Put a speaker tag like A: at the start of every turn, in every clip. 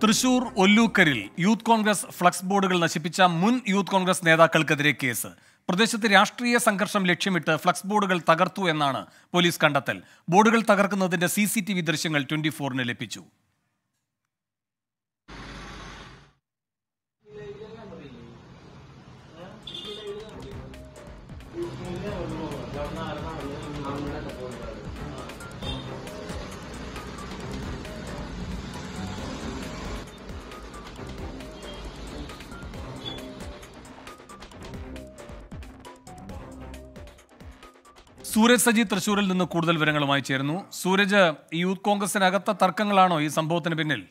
A: തൃശൂർ ഒല്ലൂക്കരിൽ youth congress flex ബോർഡുകൾ നശിപ്പിച്ച മുൻ യൂത്ത് കോൺഗ്രസ് നേതാക്കൾക്കെതിരെ കേസ് പ്രദേശത്ത് രാഷ്ട്രീയ സംഘർഷം ലക്ഷ്യമിട്ട് ഫ്ലക്സ് ബോർഡുകൾ തകർത്തു എന്നാണ് പോലീസ് കണ്ടെത്തൽ ബോർഡുകൾ തകർക്കുന്നതിന്റെ സി സി ടി വി ദൃശ്യങ്ങൾ ട്വന്റി ഫോറിന് ലഭിച്ചു സൂരജ് സജി തൃശൂരിൽ നിന്ന് കൂടുതൽ വിവരങ്ങളുമായി ചേരുന്നു സൂരജ് ഈ യൂത്ത് കോൺഗ്രസിനകത്ത തർക്കങ്ങളാണോ ഈ സംഭവത്തിന് പിന്നിൽ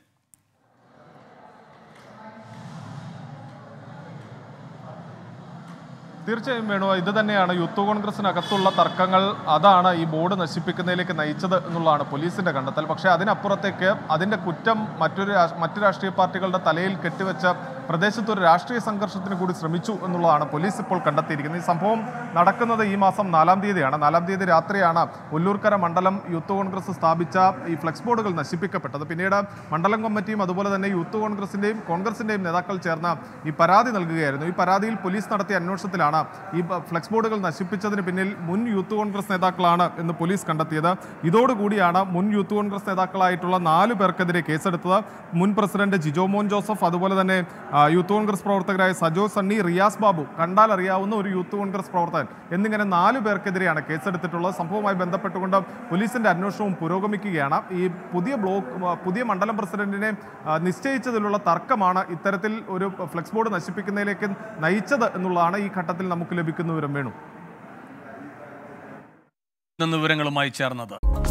B: തീർച്ചയായും വേണു ഇത് തന്നെയാണ് യൂത്ത് കോൺഗ്രസിനകത്തുള്ള തർക്കങ്ങൾ അതാണ് ഈ ബോർഡ് നശിപ്പിക്കുന്നതിലേക്ക് നയിച്ചത് എന്നുള്ളതാണ് പോലീസിന്റെ കണ്ടെത്തൽ പക്ഷേ അതിനപ്പുറത്തേക്ക് അതിന്റെ കുറ്റം മറ്റൊരു രാ- മറ്റു രാഷ്ട്രീയ പാർട്ടികളുടെ തലയിൽ കെട്ടിവെച്ച പ്രദേശത്ത് ഒരു രാഷ്ട്രീയ സംഘർഷത്തിന് കൂടി ശ്രമിച്ചു എന്നുള്ളതാണ് പോലീസ് ഇപ്പോൾ കണ്ടെത്തിയിരിക്കുന്നത് ഈ സംഭവം നടക്കുന്നത് ഈ മാസം നാലാം തീയതിയാണ് നാലാം തീയതി രാത്രിയാണ് ഒല്ലൂർക്കര മണ്ഡലം യൂത്ത് കോൺഗ്രസ് സ്ഥാപിച്ച ഈ ഫ്ലെക്സ് ബോർഡുകൾ നശിപ്പിക്കപ്പെട്ടത് പിന്നീട് മണ്ഡലം കമ്മിറ്റിയും അതുപോലെ തന്നെ യൂത്ത് കോൺഗ്രസിന്റെയും കോൺഗ്രസിന്റെയും നേതാക്കൾ ചേർന്ന് ഈ പരാതി നൽകുകയായിരുന്നു ഈ പരാതിയിൽ പോലീസ് നടത്തിയ അന്വേഷണത്തിലാണ് ഈ ബ- ഫ്ലെക്സ് ബോർഡുകൾ നശിപ്പിച്ചതിന് പിന്നിൽ മുൻ യൂത്ത് കോൺഗ്രസ് നേതാക്കളാണ് എന്ന് പോലീസ് കണ്ടെത്തിയത് ഇതോടുകൂടിയാണ് മുൻ യൂത്ത് കോൺഗ്രസ് നേതാക്കളായിട്ടുള്ള നാല് പേർക്കെതിരെ കേസെടുത്തത് മുൻ പ്രസിഡന്റ് ജിജോ മോൻ ജോസഫ് അതുപോലെ തന്നെ ആ, യൂത്ത് കോൺഗ്രസ് പ്രവർത്തകരായ സജോ സണ്ണി റിയാസ് ബാബു കണ്ടാൽ അറിയാവുന്ന ഒരു യൂത്ത് കോൺഗ്രസ് പ്രവർത്തകൻ എന്നിങ്ങനെ നാല് പേർക്കെതിരെയാണ് കേസെടുത്തിട്ടുള്ളത് സംഭവവുമായി ബന്ധപ്പെട്ടുകൊണ്ട് പോലീസിന്റെ അന്വേഷണവും പുരോഗമിക്കുകയാണ് ഈ പുതിയ ബ്ലോക്ക് ആ, പുതിയ മണ്ഡലം പ്രസിഡന്റിനെ ആ, നിശ്ചയിച്ചതിലുള്ള തർക്കമാണ് ഇത്തരത്തിൽ ഒരു ഫ്ലെക്സ് ബോർഡ് നശിപ്പിക്കുന്നതിലേക്ക് നയിച്ചത് എന്നുള്ളതാണ് ഈ ഘട്ടത്തിൽ നമുക്ക് ലഭിക്കുന്ന വിവരം വേണു
A: നിന്ന് വിവരങ്ങളുമായി ചേർന്നത്